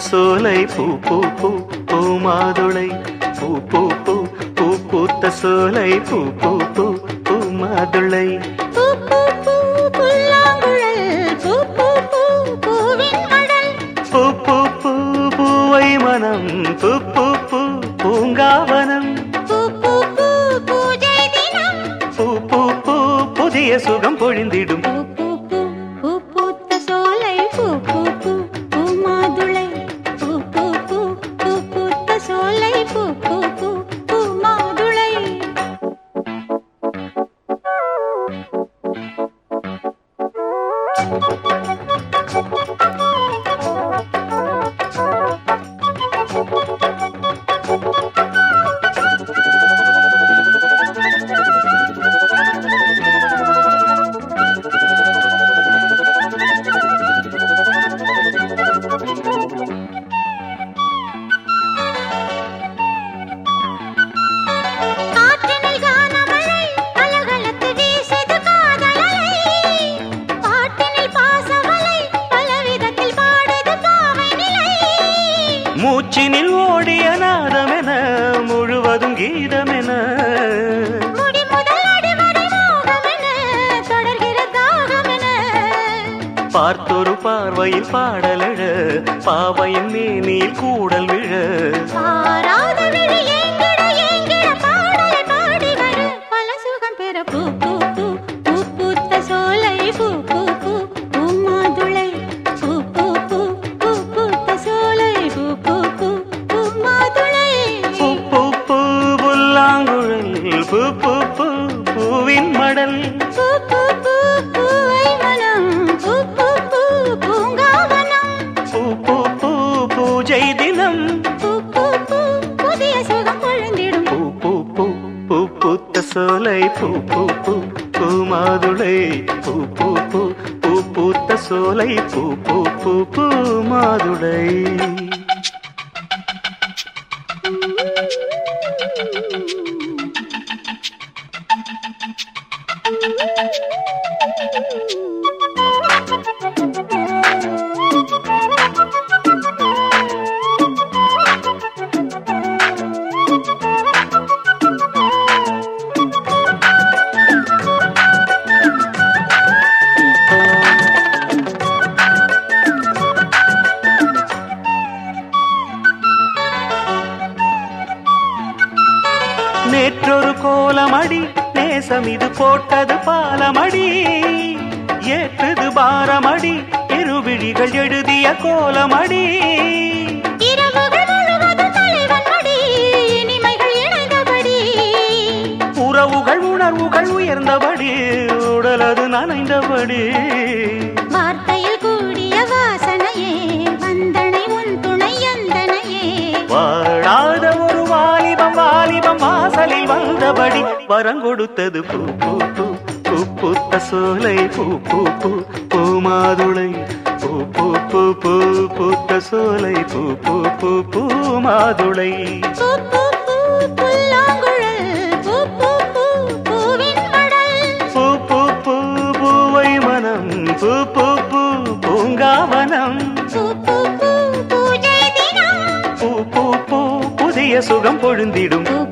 சோலை பூ பூ பூ பூ மாதுளை பூ பூ பூ பூ பூத்த சோலை பூ பூ பூ பூ மாதுளை பூ பூ பூ புல்லாங்குழல் பூ பூ பூ பூவின் மடல் பூ பூ பூ பூவை மனம் பூ பூ பூ பூங்காவனம் பூ பூ பூ பூஜை தினம் பூ பூ பூ புதிய சுகம் பொழிந்திடும் பூ பூ பூ பூ பூத்த சோலை பூ பூ பூ பூ மாதுளை பூ பூ பூ பூ பூத்த சோலை பூ பூ பூ பூ மாதுளை காற்றினில் கானமழை கலகலத்து வீசுது காதலலை பாட்டினில் பாசவலை பலவிதத்தில் பாடுது பாவை நிலை மூச்சினில் ஓடிய நாதமென முழுவதும் கீதமென முடி முதல் அடிவரை மோகமென தொடர்கிற தாகமென பார்த்தொரு பார்வையில் பாடலழ பாவையின் மேனில் கூடல் விழ பாராத விழி ஏங்கிட ஏங்கிட பாடலை பாடி வர பல சுகம் பெற பூ பூ பூ பூ பூத்த சோலை பூ பூ பூ பூ மாதுளை பூ பூ பூ பூ பூத்த சோலை பூ பூ பூ பூ மாதுளை பூ பூ பூ புல்லாங்குழல் பூ பூ பூ பூவின் மடல் பூ பூ பூ பூவை மனம் பூ பூ பூ பூங்காவனம் பூ பூ பூ பூஜை தினம் பூ பூ பூ புதிய சுகம் பொழுந்திடும் பூ பூ பூ பூ பூத்த சோலை பூ பூ பூ பூ மாதுளை பூ பூ பூ பூ பூத்த சோலை பூ பூ பூ பூ மாதுளை நேற்றொரு கோலமடி நேசம் இது போட்டது பாலமடி ஏற்றுது பாரமடி இருவிழிகள் எழுதிய கோலமடி இரவுகள் முழுவதும் தலைவன் மடி இனிமைகள் இணைந்தபடி உறவுகள் உணர்வுகள் உயர்ந்தபடி உடலது நனைந்தபடி வார்த்தையில் கூடிய வாசனையே வந்தனை உன் துணை எந்தனையே வாழாத ஒரு வாலிபம் வாலிபம் வாசலில் வந்தபடி வரங்கொடுத்தது பூ பூ பூ பூ பூத்த சோலை பூ பூ பூ பூ மாதுளை பூ பூ பூ பூ பூத்த சோலை பூ பூ பூ பூ மாதுளை பூ பூ பூ புல்லாங்குழல் பூ பூ பூ பூவின் மடல் பூ பூ பூ பூவை மனம் பூ பூ பூ பூங்காவனம் பூ பூ பூ பூஜை தினம் பூ பூ பூ புதிய சுகம் பொழுந்திடும் பூ